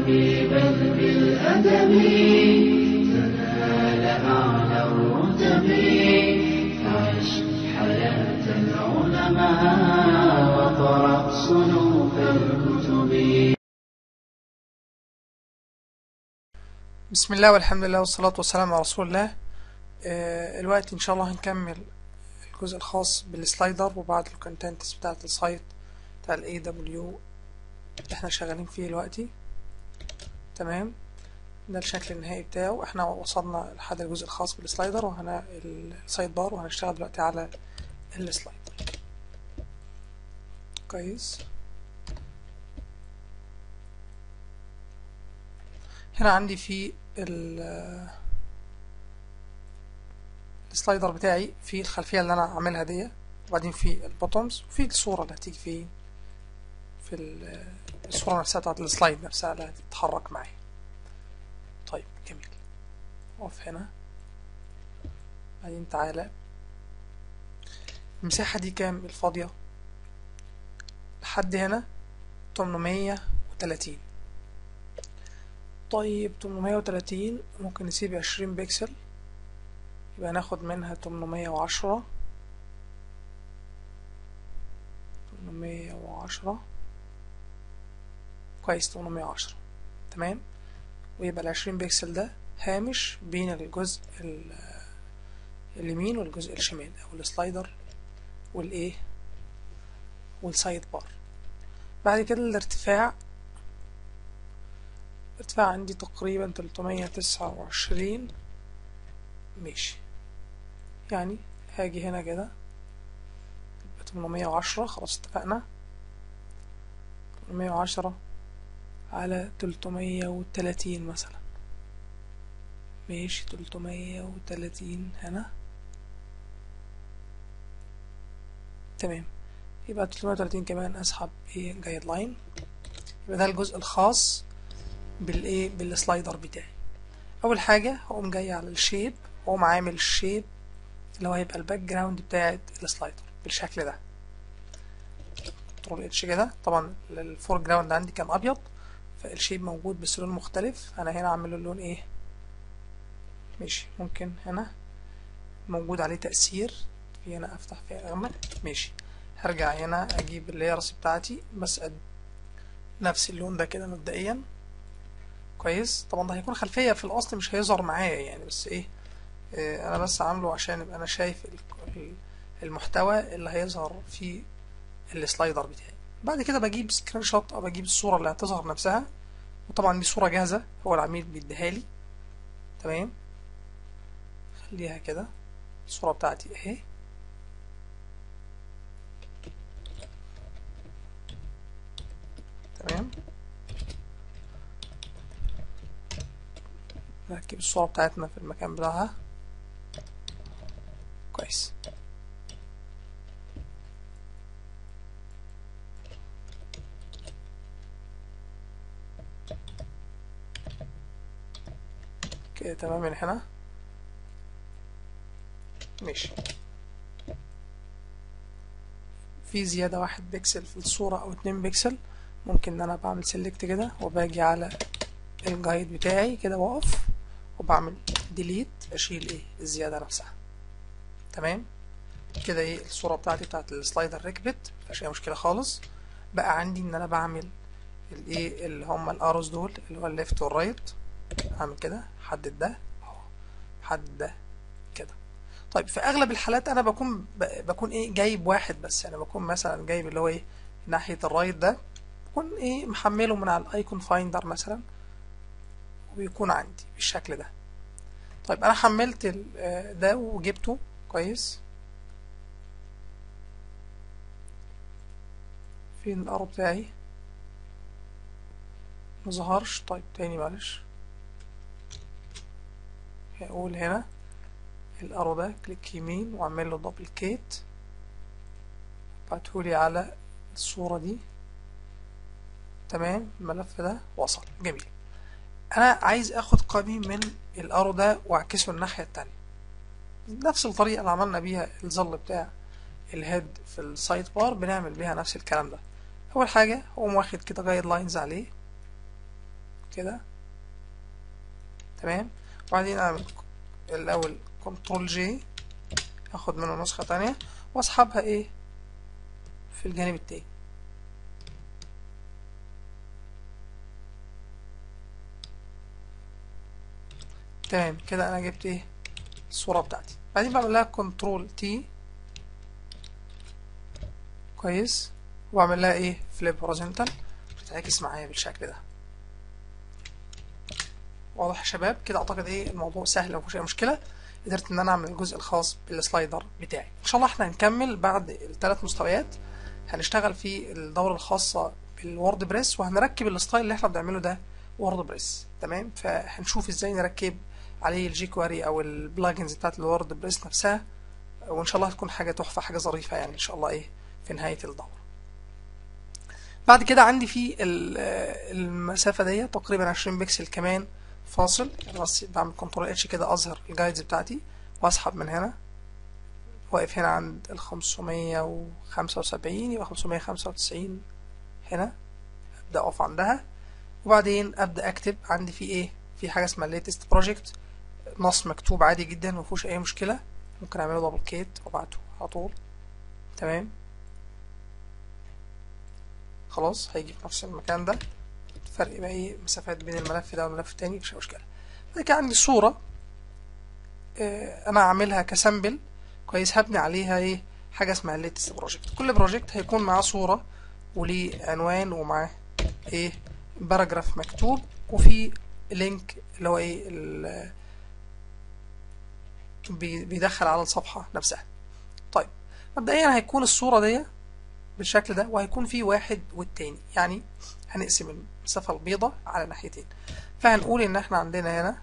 حبيبا بالأدب تنال أعلى الرتب فعش حياة العلماء وقرأ صنوف الكتب بسم الله والحمد لله والصلاة والسلام على رسول الله آه، الوقت إن شاء الله هنكمل الجزء الخاص بالسلايدر وبعد الكونتنتس بتاعة السايت بتاع ال AW اللي احنا شغالين فيه دلوقتي تمام ده الشكل النهائي بتاعه احنا وصلنا لحد الجزء الخاص بالسلايدر وهنا السايد بار وهنشتغل دلوقتي على السلايدر كويس هنا عندي في ال السلايدر بتاعي في الخلفية اللي أنا عاملها دي وبعدين في البوتومز وفي الصورة اللي هتيجي في في ال- الصورة نفسها بتاعت السلايد نفسها اللي هتتحرك معايا طيب جميل اقف هنا بعدين تعالى المساحة دي كام الفاضية لحد هنا 830 طيب 830 ممكن نسيب 20 بكسل يبقى ناخد منها 810 810 كويس 810 تمام ويبقى ال 20 بكسل ده هامش بين الجزء ال- اليمين والجزء الشمال او السلايدر والايه والسايد بار بعد كده الارتفاع الارتفاع عندي تقريبا 329 ماشي يعني هاجي هنا كده يبقى 810 خلاص اتفقنا 810 على 330 مثلا ماشي 330 هنا تمام يبقى 330 كمان اسحب ايه جايد لاين يبقى ده الجزء الخاص بالايه بالسلايدر بتاعي اول حاجه هقوم جاي على الشيب واقوم عامل الشيب اللي هو هيبقى الباك جراوند بتاعت السلايدر بالشكل ده كنترول اتش كده طبعا الفور جراوند عندي كان ابيض فالشيب موجود بس لون مختلف انا هنا اعمل له اللون ايه ماشي ممكن هنا موجود عليه تأثير في هنا افتح فيها اغمق ماشي هرجع هنا اجيب اللايرز بتاعتي بس أد... نفس اللون ده كده مبدئيا كويس طبعا ده هيكون خلفية في الأصل مش هيظهر معايا يعني بس إيه آه، أنا بس عامله عشان يبقى أنا شايف ال- ال- المحتوى اللي هيظهر في السلايدر بتاعي بعد كده بجيب سكرين شوت أو بجيب الصورة اللي هتظهر نفسها وطبعا دي صورة جاهزة هو العميل بيديها لي تمام خليها كده الصورة بتاعتي أهي تمام نركب الصورة بتاعتنا في المكان بتاعها كويس كده تمام من هنا ماشي في زيادة واحد بكسل في الصورة أو اتنين بكسل ممكن إن أنا بعمل سيلكت كده وباجي على الجايد بتاعي كده واقف وبعمل ديليت اشيل ايه الزيادة نفسها تمام كده ايه الصورة بتاعتي بتاعت السلايدر ركبت مفيهاش اي مشكلة خالص بقى عندي ان انا بعمل الايه اللي هما الاروز دول اللي هو الليفت والرايت هعمل كده حدد ده اهو حدد ده كده طيب في اغلب الحالات انا بكون ب- بكون ايه جايب واحد بس يعني بكون مثلا جايب اللي هو ايه ناحية الرايت ده بكون ايه محمله من على الايكون فايندر مثلا وبيكون عندي بالشكل ده طيب انا حملت ال- آه، ده وجبته كويس فين الارو بتاعي مظهرش طيب تاني معلش هقول هنا الارو ده كليك يمين واعمل له دبل كيت بعتهولي على الصورة دي تمام الملف ده وصل جميل انا عايز اخد قبي من الارو ده واعكسه الناحية التانية نفس الطريقة اللي عملنا بيها الظل بتاع الهيد في السايد بار بنعمل بيها نفس الكلام ده اول حاجة هقوم واخد كده جايد لاينز عليه كده تمام وبعدين اعمل الاول كنترول جي اخد منه نسخة تانية واسحبها ايه في الجانب التاني تمام كده انا جبت ايه الصورة بتاعتي بعدين بعمل لها كنترول تي كويس واعمل لها ايه فليب هوريزونتال بتتعكس معايا بالشكل ده واضح يا شباب كده اعتقد ايه الموضوع سهل ومفيش اي مشكله قدرت ان انا اعمل الجزء الخاص بالسلايدر بتاعي ان شاء الله احنا هنكمل بعد الثلاث مستويات هنشتغل في الدورة الخاصة بالوورد بريس وهنركب الستايل اللي احنا بنعمله ده وورد بريس تمام فهنشوف ازاي نركب عليه الجي كواري او البلاجنز بتاعت الوورد بريس نفسها وان شاء الله هتكون حاجة تحفة حاجة ظريفة يعني ان شاء الله ايه في نهاية الدورة بعد كده عندي في المسافة دي تقريبا 20 بكسل كمان فاصل يعني بس بعمل كنترول اتش كده اظهر الجايدز بتاعتي واسحب من هنا واقف هنا عند ال 575 يبقى 595 هنا ابدا اقف عندها وبعدين ابدا اكتب عندي في ايه في حاجه اسمها ليتست بروجكت نص مكتوب عادي جدا ما فيهوش اي مشكله ممكن اعمله دبل كيت وابعته على طول تمام خلاص هيجي في نفس المكان ده فرق بقى ايه مسافات بين الملف ده والملف التاني مفيش مشكله بعد كده عندي صوره اه انا عاملها كسامبل كويس هبني عليها ايه حاجه اسمها ليتست بروجكت كل بروجكت هيكون معاه صوره وليه عنوان ومعاه ايه باراجراف مكتوب وفي لينك اللي هو ايه بيدخل على الصفحه نفسها طيب مبدئيا هيكون الصوره دي بالشكل ده وهيكون في واحد والتاني يعني هنقسم المسافة البيضة على ناحيتين فهنقول ان احنا عندنا هنا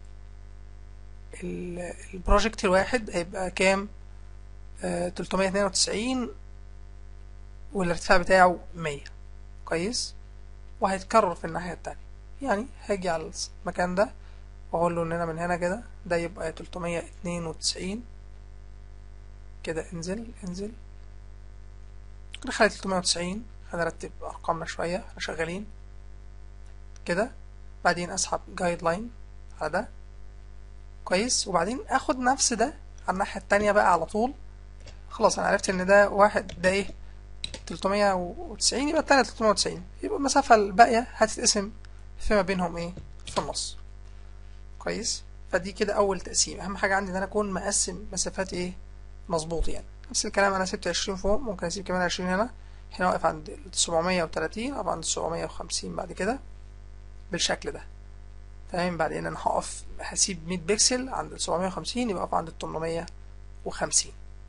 البروجكت الواحد هيبقى كام آه 392 والارتفاع بتاعه 100 كويس وهيتكرر في الناحية التانية يعني هاجي على المكان ده واقول له ان انا من هنا كده ده يبقى 392 كده انزل انزل نخلي 390 هنرتب ارقامنا شويه احنا شغالين كده بعدين اسحب جايد لاين على ده كويس وبعدين اخد نفس ده على الناحيه التانية بقى على طول خلاص انا عرفت ان ده واحد ده ايه 390 يبقى التانية 390 يبقى المسافة الباقية هتتقسم فيما بينهم ايه في النص كويس فدي كده اول تقسيم اهم حاجة عندي ان انا اكون مقسم مسافات ايه مظبوط يعني نفس الكلام انا سبت 20 فوق ممكن اسيب كمان 20 هنا هنا واقف عند 730 أو عند 750 بعد كده بالشكل ده تمام بعدين انا هقف هسيب 100 بكسل عند 750 يبقى اقف عند 850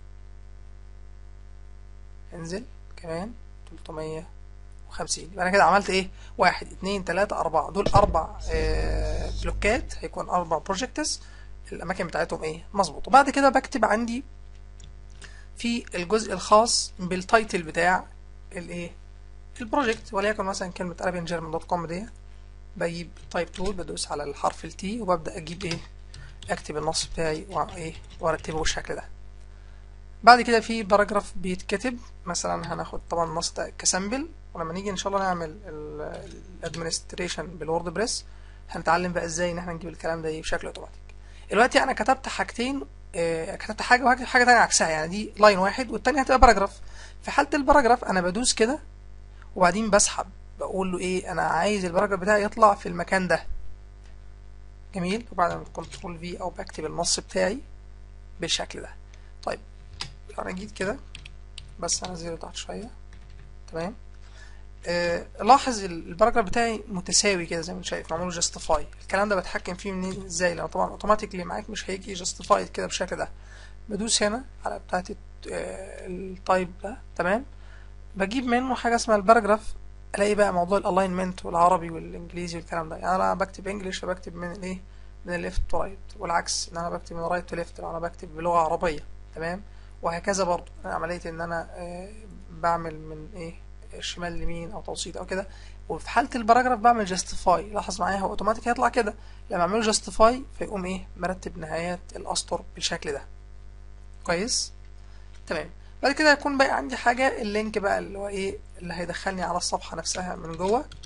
انزل كمان 350 يبقى انا كده عملت ايه واحد اتنين تلاتة اربعة دول اربع آه بلوكات هيكون اربع بروجكتس الاماكن بتاعتهم ايه مظبوطه بعد كده بكتب عندي في الجزء الخاص بالتايتل بتاع الايه البروجكت وليكن مثلا كلمة arabiangerman.com دي بجيب تايب تول بدوس على الحرف التي وببدأ اجيب ايه اكتب النص بتاعي وايه وارتبه بالشكل ده بعد كده في باراجراف بيتكتب مثلا هناخد طبعا النص ده كسامبل ولما نيجي ان شاء الله نعمل الادمنستريشن بالوورد بريس هنتعلم بقى ازاي ان احنا نجيب الكلام ده بشكل اوتوماتيك دلوقتي انا كتبت حاجتين اه كتبت حاجه وهكتب حاجه تانية عكسها يعني دي لاين واحد والتانية هتبقى باراجراف في حاله الباراجراف انا بدوس كده وبعدين بسحب بقول له ايه انا عايز الباراجراف بتاعي يطلع في المكان ده جميل وبعد ما كنترول في او بكتب النص بتاعي بالشكل ده طيب لو انا جيت كده بس انزله تحت شويه تمام آه لاحظ الباراجراف بتاعي متساوي كده زي ما انت شايف معمول جاستيفاي الكلام ده بتحكم فيه منين ازاي لان طبعا اوتوماتيكلي معاك مش هيجي جاستيفايد كده بالشكل ده بدوس هنا على بتاعت التايب ده تمام بجيب منه حاجه اسمها الباراجراف الاقي بقى موضوع الالاينمنت والعربي والانجليزي والكلام ده يعني انا بكتب انجلش فبكتب من الايه من الليفت تو رايت والعكس ان انا بكتب من رايت تو ليفت لو انا بكتب بلغه عربيه تمام وهكذا برضو عمليه ان انا آه بعمل من ايه شمال ليمين او توسيط او كده وفي حاله الباراجراف بعمل جاستيفاي لاحظ معايا هو اوتوماتيك هيطلع كده لما اعمله جاستيفاي فيقوم ايه مرتب نهايات الاسطر بالشكل ده كويس تمام بعد كده هيكون بقى عندي حاجه اللينك بقى اللي هو ايه اللي هيدخلني على الصفحه نفسها من جوه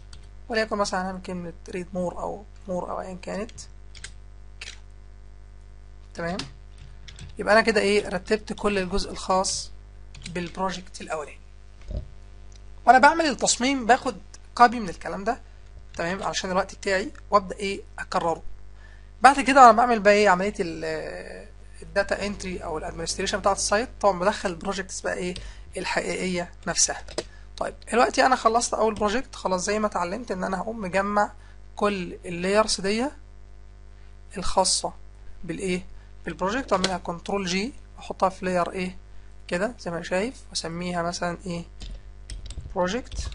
وليكن مثلا هنعمل كلمة ريد مور أو مور أو أيا كانت كده تمام يبقى أنا كده إيه رتبت كل الجزء الخاص بالبروجكت الأولاني وأنا بعمل التصميم باخد كوبي من الكلام ده تمام علشان الوقت بتاعي وأبدأ إيه أكرره بعد كده أنا بعمل بقى إيه عملية الداتا انتري أو الادمنستريشن بتاعة السايت طبعا بدخل البروجكتس بقى إيه الحقيقية نفسها طيب دلوقتي انا خلصت اول بروجكت خلاص زي ما اتعلمت ان انا هقوم مجمع كل اللايرز دي الخاصة بالايه بالبروجكت واعملها كنترول جي واحطها في لاير ايه كده زي ما انا شايف واسميها مثلا ايه بروجكت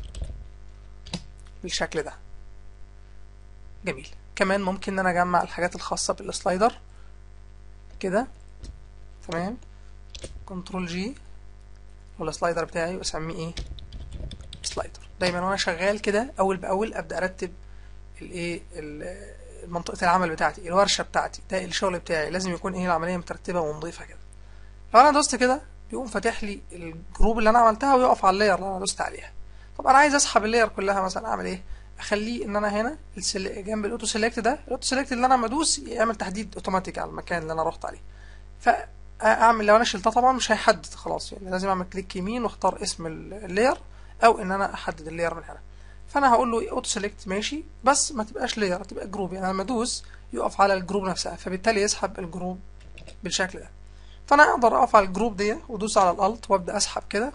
بالشكل ده جميل كمان ممكن ان انا اجمع الحاجات الخاصة بالسلايدر كده تمام كنترول جي والسلايدر بتاعي واسميه ايه سلايدر دايما وانا شغال كده اول باول ابدا ارتب الايه منطقه العمل بتاعتي الورشه بتاعتي ده الشغل بتاعي لازم يكون ايه العمليه مترتبه ونظيفه كده لو انا دوست كده بيقوم فاتح لي الجروب اللي انا عملتها ويقف على اللاير اللي انا دوست عليها طب انا عايز اسحب اللاير كلها مثلا اعمل ايه اخليه ان انا هنا جنب الاوتو سيلكت ده الاوتو سيلكت اللي انا لما ادوس يعمل تحديد اوتوماتيك على المكان اللي انا رحت عليه ف اعمل لو انا شلتها طبعا مش هيحدد خلاص يعني لازم اعمل كليك يمين واختار اسم اللاير او ان انا احدد اللاير من هنا فانا هقول له اوتو سيلكت ماشي بس ما تبقاش لاير تبقى جروب يعني لما ادوس يقف على الجروب نفسها فبالتالي يسحب الجروب بالشكل ده فانا اقدر اقف على الجروب دي وادوس على الالت وابدا اسحب كده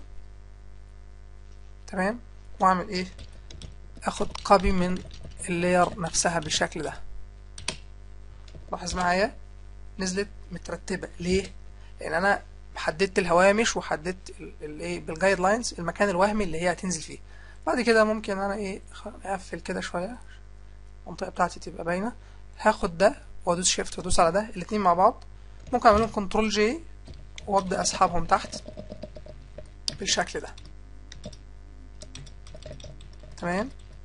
تمام واعمل ايه اخد كوبي من اللاير نفسها بالشكل ده لاحظ معايا نزلت مترتبه ليه لان انا حددت الهوامش وحددت الايه بالجايد لاينز المكان الوهمي اللي هي هتنزل فيه بعد كده ممكن انا ايه اقفل كده شويه المنطقه بتاعتي تبقى باينه هاخد ده وادوس شيفت وادوس على ده الاتنين مع بعض ممكن اعملهم كنترول جي وابدا اسحبهم تحت بالشكل ده تمام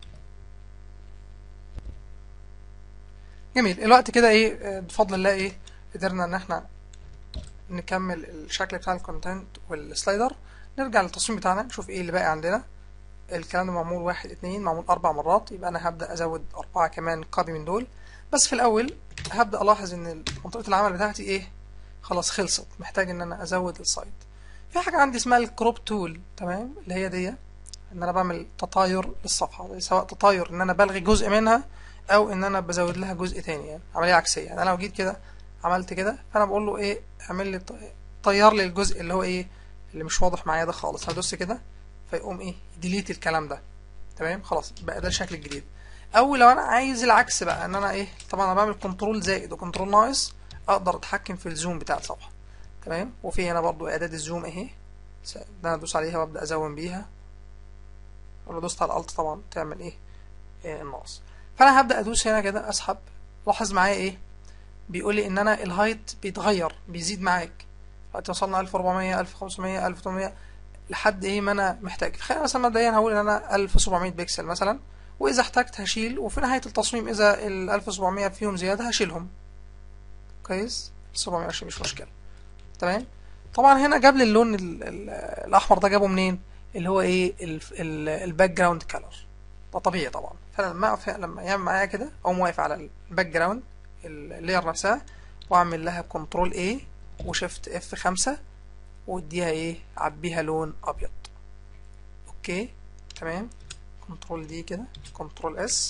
جميل الوقت كده ايه بفضل الله ايه قدرنا ان احنا نكمل الشكل بتاع الكونتنت والسلايدر نرجع للتصميم بتاعنا نشوف ايه اللي باقي عندنا الكلام ده معمول واحد اتنين معمول اربع مرات يبقى انا هبدا ازود اربعه كمان كوبي من دول بس في الاول هبدا الاحظ ان منطقه العمل بتاعتي ايه خلاص خلصت محتاج ان انا ازود السايت في حاجه عندي اسمها الكروب تول تمام اللي هي دي ان انا بعمل تطاير للصفحه سواء تطاير ان انا بلغي جزء منها او ان انا بزود لها جزء تاني يعني عمليه عكسيه يعني انا لو جيت كده عملت كده فانا بقول له ايه اعمل لي طير لي الجزء اللي هو ايه اللي مش واضح معايا ده خالص هدوس كده فيقوم ايه ديليت الكلام ده تمام خلاص بقى ده الشكل الجديد او لو انا عايز العكس بقى ان انا ايه طبعا انا بعمل كنترول زائد وكنترول ناقص اقدر اتحكم في الزوم بتاع الصفحه تمام وفي هنا برضو اعداد الزوم اهي ده انا ادوس عليها وابدا ازوم بيها ولو دوست على الالت طبعا تعمل ايه, إيه الناقص فانا هبدا ادوس هنا كده اسحب لاحظ معايا ايه بيقول لي ان انا الهايت بيتغير بيزيد معاك دلوقتي وصلنا 1400 1500 1800 لحد ايه ما انا محتاج خلينا مثلا مبدئيا هقول ان انا 1700 بكسل مثلا واذا احتجت هشيل وفي نهايه التصميم اذا ال 1700 فيهم زياده هشيلهم كويس 720 مش مشكله تمام طبعا هنا جاب لي اللون ال ال الاحمر ده جابه منين اللي هو ايه الباك جراوند كلر ده طبيعي طبعا فلما اقف لما يعمل معايا كده اقوم واقف على الباك جراوند اللاير نفسها واعمل لها كنترول A وشيفت اف خمسة واديها ايه عبيها لون ابيض اوكي تمام كنترول دي كده كنترول اس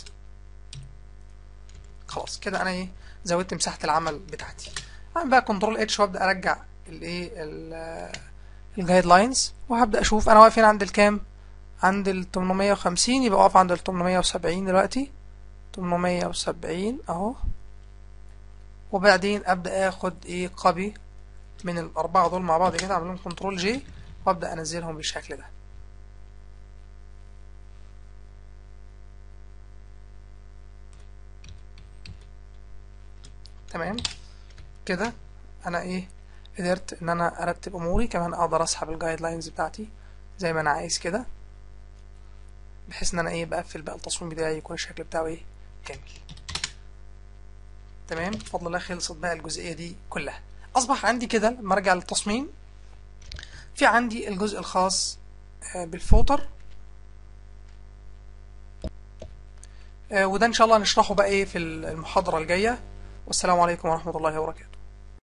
خلاص كده انا ايه زودت مساحة العمل بتاعتي اعمل بقى كنترول اتش وابدا ارجع الايه الجايد لاينز وهبدا اشوف انا واقف هنا عند الكام عند ال 850 يبقى اقف عند ال 870 دلوقتي 870 اهو وبعدين ابدا اخد ايه كوبي من الاربعه دول مع بعض كده اعمل لهم كنترول جي وابدا انزلهم بالشكل ده تمام كده انا ايه قدرت ان انا ارتب اموري كمان اقدر اسحب الجايد لاينز بتاعتي زي ما انا عايز كده بحيث ان انا ايه بقفل بقى التصميم بتاعي يكون الشكل بتاعه ايه كامل تمام بفضل الله خلصت بقى الجزئيه دي كلها اصبح عندي كده لما ارجع للتصميم في عندي الجزء الخاص بالفوتر آه، وده ان شاء الله نشرحه بقى ايه في المحاضرة الجاية والسلام عليكم ورحمة الله وبركاته